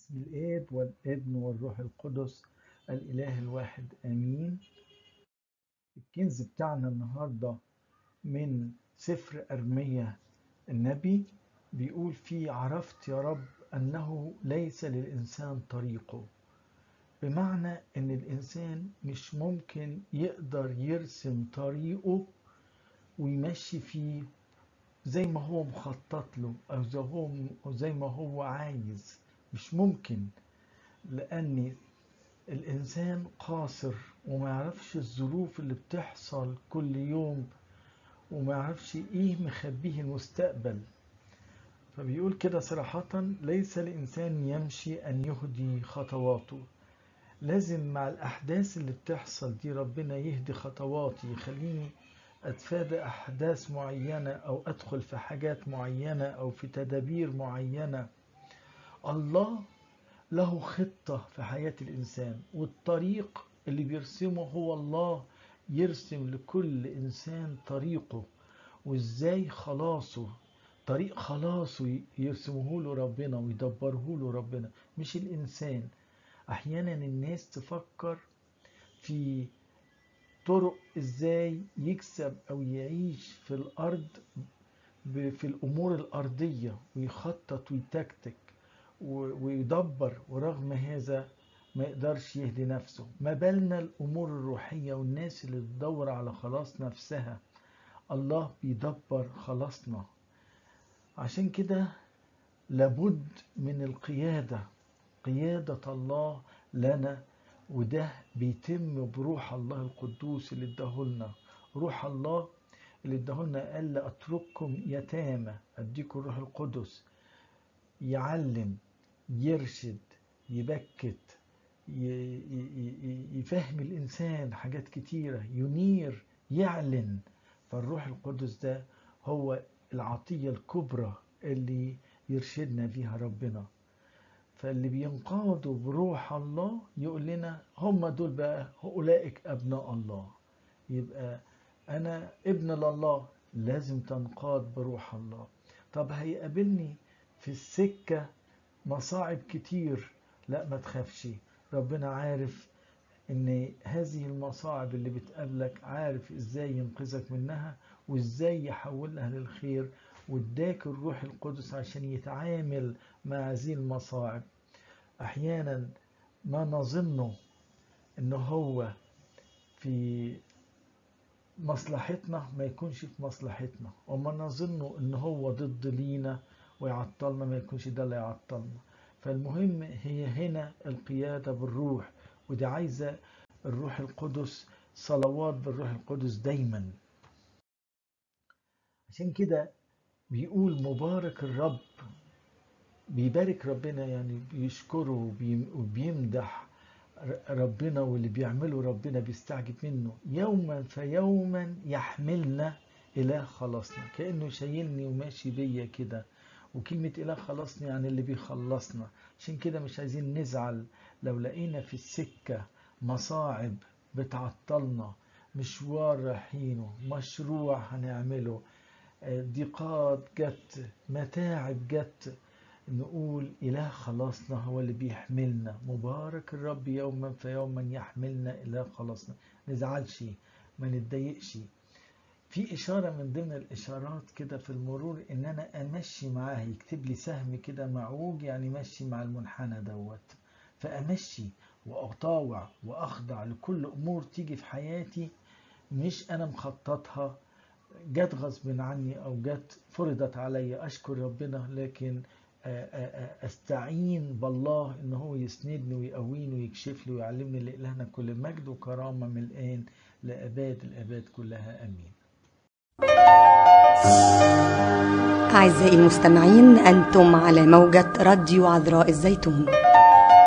باسم الآب والابن والروح القدس الإله الواحد آمين الكنز بتاعنا النهاردة من سفر أرمية النبي بيقول فيه عرفت يا رب أنه ليس للإنسان طريقه بمعنى أن الإنسان مش ممكن يقدر يرسم طريقه ويمشي فيه زي ما هو مخطط له أو زي, هو أو زي ما هو عايز مش ممكن لأن الإنسان قاصر وما يعرفش الظروف اللي بتحصل كل يوم وما يعرفش إيه مخبيه المستقبل فبيقول كده صراحة ليس الإنسان يمشي أن يهدي خطواته لازم مع الأحداث اللي بتحصل دي ربنا يهدي خطواتي يخليني أتفادى أحداث معينة أو أدخل في حاجات معينة أو في تدابير معينة الله له خطة في حياة الإنسان والطريق اللي بيرسمه هو الله يرسم لكل إنسان طريقه وإزاي خلاصه طريق خلاصه يرسمه له ربنا ويدبره له ربنا مش الإنسان أحيانا الناس تفكر في طرق إزاي يكسب أو يعيش في الأرض في الأمور الأرضية ويخطط ويتكتك ويدبر ورغم هذا ما يقدرش يهدي نفسه ما بالنا الأمور الروحية والناس اللي تدور على خلاص نفسها الله بيدبر خلاصنا عشان كده لابد من القيادة قيادة الله لنا وده بيتم بروح الله القدوس اللي اداهولنا روح الله اللي اداهولنا قال لأترككم يتامى أديكم الروح القدس يعلم يرشد يبكت يفهم الإنسان حاجات كتيرة ينير يعلن فالروح القدس ده هو العطية الكبرى اللي يرشدنا بيها ربنا فاللي بينقادوا بروح الله يقول لنا هم دول بقى أولئك أبناء الله يبقى أنا ابن لله لازم تنقاد بروح الله طب هيقابلني في السكة مصاعب كتير لا ما تخافش ربنا عارف ان هذه المصاعب اللي بتقابلك عارف ازاي ينقذك منها وازاي يحولها للخير واداك الروح القدس عشان يتعامل مع هذه المصاعب احيانا ما نظنه ان هو في مصلحتنا ما يكونش في مصلحتنا وما نظنه ان هو ضد لينا ويعطلنا ما يكونش ده اللي يعطلنا فالمهم هي هنا القيادة بالروح ودي عايزة الروح القدس صلوات بالروح القدس دايما عشان كده بيقول مبارك الرب بيبارك ربنا يعني بيشكره وبيمدح ربنا واللي بيعمله ربنا بيستعجب منه يوما فيوما يحملنا إلى خلاصنا كأنه شايلني وماشي بيا كده وكلمة إله خلصني يعني اللي بيخلصنا عشان كده مش عايزين نزعل لو لقينا في السكة مصاعب بتعطلنا مشوار رايحينه مشروع هنعمله ضيقات جت متاعب جت نقول إله خلاصنا هو اللي بيحملنا مبارك الرب يوما فيوما يحملنا إله خلاصنا نزعلش ما نتضايقش في إشارة من ضمن الإشارات كده في المرور إن أنا أمشي معاه يكتب لي سهم كده معوج يعني مشي مع المنحنى دوت فأمشي وأطاوع وأخضع لكل أمور تيجي في حياتي مش أنا مخططها جت غصب عني أو جت فرضت عليا أشكر ربنا لكن أستعين بالله إن هو يسندني ويقويني ويكشف لي ويعلمني لإلهنا كل مجد وكرامة من الآن لأباد الأباد كلها أمين أعزائي المستمعين أنتم على موجة راديو عذراء الزيتون